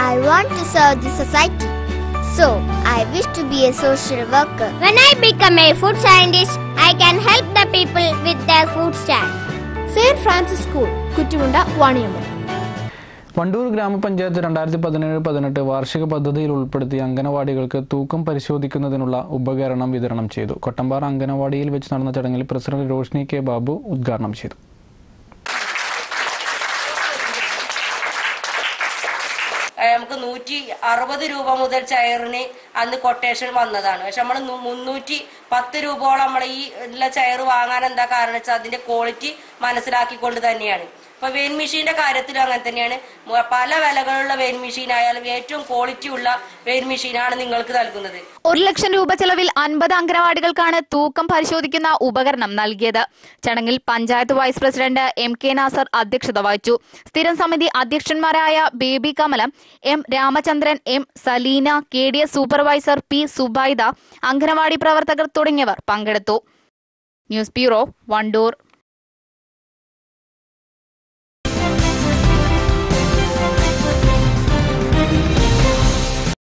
I want to serve the society. So, I wish to be a social worker. When I become a food scientist, I can help the people with their food stand. Saint Francis School Kuttumunda Vaniyambalam Wandoor grama panchayat രണ്ടായിരത്തി പതിനേഴ് പതിനെട്ട് വാർഷിക പദ്ധതിയിൽ ഉൾപ്പെടുത്തി അംഗനവാടികൾക്ക് തൂക്കം പരിശോധിക്കുന്നതിനുള്ള ഉപകരണം വിതരണം ചെയ്തു കൊട്ടമ്പാറ അംഗനവാടിയിൽ വെച്ച് നടന്ന ചടങ്ങിൽ പ്രസിഡന്റ് റോഷ്നി കെ ബാബു ഉദ്ഘാടനം ചെയ്തു ഏഹ് നമുക്ക് നൂറ്റി അറുപത് രൂപ മുതൽ ചെയറിന് അന്ന് കൊട്ടേഷൻ വന്നതാണ് പക്ഷെ നമ്മൾ മുന്നൂറ്റി പത്ത് രൂപയോളം നമ്മൾ ഈ ഉള്ള ചെയർ വാങ്ങാൻ എന്താ കാരണം വെച്ചാൽ അതിന്റെ ക്വാളിറ്റി മനസ്സിലാക്കിക്കൊണ്ട് തന്നെയാണ് ഇപ്പൊ വെയിൻ മെഷീന്റെ കാര്യത്തിലും അങ്ങനെ തന്നെയാണ് മു- പല വിലകളുള്ള വെയിൻ മെഷീൻ ആയാലും ഏറ്റവും ക്വാളിറ്റി ഉള്ള വെയിൻ മെഷീനാണ് നിങ്ങൾക്ക് നൽകുന്നത് ഒരു ലക്ഷം രൂപ ചെലവിൽ അൻപത് അംഗനവാടികൾക്കാണ് തൂക്കം പരിശോധിക്കുന്ന ഉപകരണം നൽകിയത് ചടങ്ങിൽ panchayat vice president M K Nasar അധ്യക്ഷത വഹിച്ചു സ്ഥിരം സമിതി അധ്യക്ഷന്മാരായ Baby Kamalam M Ramachandran M Saleena K D S supervisor P Subaida anganwadi പ്രവർത്തകർ തുടങ്ങിയവർ പങ്കെടുത്തു ന്യൂസ് ബ്യൂറോ വണ്ടൂർ